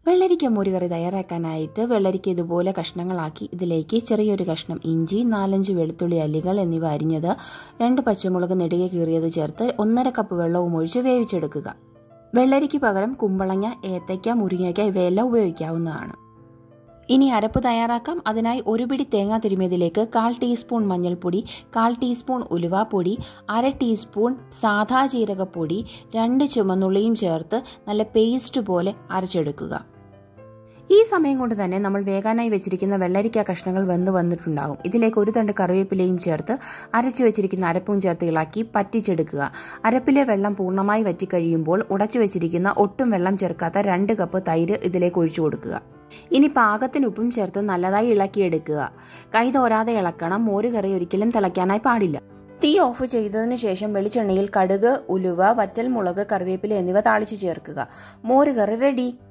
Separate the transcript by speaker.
Speaker 1: വെള്ളരിക്ക മോരുകറി തയ്യാറാക്കാനായിട്ട് വെള്ളരിക്ക ഇതുപോലെ കഷ്ണങ്ങളാക്കി ഇതിലേക്ക് ചെറിയൊരു കഷ്ണം ഇഞ്ചി നാലഞ്ച് വെളുത്തുള്ളി അല്ലികൾ എന്നിവ അരിഞ്ഞത് രണ്ട് പച്ചമുളക് നെടുകെ കീറിയത് ചേർത്ത് ഒന്നര കപ്പ് വെള്ളവും ഒഴിച്ച് വേവിച്ചെടുക്കുക വെള്ളരിക്ക് പകരം കുമ്പളങ്ങ ഏത്തയ്ക്ക മുരിങ്ങയ്ക്ക ഇവയെല്ലാം ഉപയോഗിക്കാവുന്നതാണ് ഇനി അരപ്പ് തയ്യാറാക്കാം അതിനായി ഒരു പിടി തേങ്ങ തിരുമിയതിലേക്ക് കാൽ ടീസ്പൂൺ മഞ്ഞൾപ്പൊടി കാൽ ടീസ്പൂൺ ഉലുവാപ്പൊടി അര ടീസ്പൂൺ സാധാ ജീരകപ്പൊടി രണ്ട് ചുമന്നുള്ളിയും ചേർത്ത് നല്ല പേസ്റ്റ് പോലെ അരച്ചെടുക്കുക ഈ സമയം കൊണ്ട് തന്നെ നമ്മൾ വേകാനായി വെച്ചിരിക്കുന്ന വെള്ളരിക്ക കഷ്ണങ്ങൾ വെന്ത് വന്നിട്ടുണ്ടാകും ഇതിലേക്ക് ഒരു തണ്ട് കറിവേപ്പിലയും ചേർത്ത് അരച്ചു വെച്ചിരിക്കുന്ന അരപ്പും ചേർത്ത് ഇളക്കി പറ്റിച്ചെടുക്കുക അരപ്പിലെ വെള്ളം പൂർണ്ണമായി വറ്റിക്കഴിയുമ്പോൾ ഉടച്ചു വെച്ചിരിക്കുന്ന ഒട്ടും വെള്ളം ചേർക്കാത്ത രണ്ട് കപ്പ് തൈര് ഇതിലേക്ക് ഒഴിച്ചു കൊടുക്കുക ഇനി പാകത്തിന് ഉപ്പും ചേർത്ത് നല്ലതായി ഇളക്കിയെടുക്കുക കൈ തോരാതെ ഇളക്കണം മോര് കറി ഒരിക്കലും തിളയ്ക്കാനായി പാടില്ല തീ ഓഫ് ചെയ്തതിനു ശേഷം വെളിച്ചെണ്ണയിൽ കടുക് ഉലുവ വറ്റൽമുളക് കറിവേപ്പില എന്നിവ താളിച്ചു ചേർക്കുക മോര് കറി റെഡി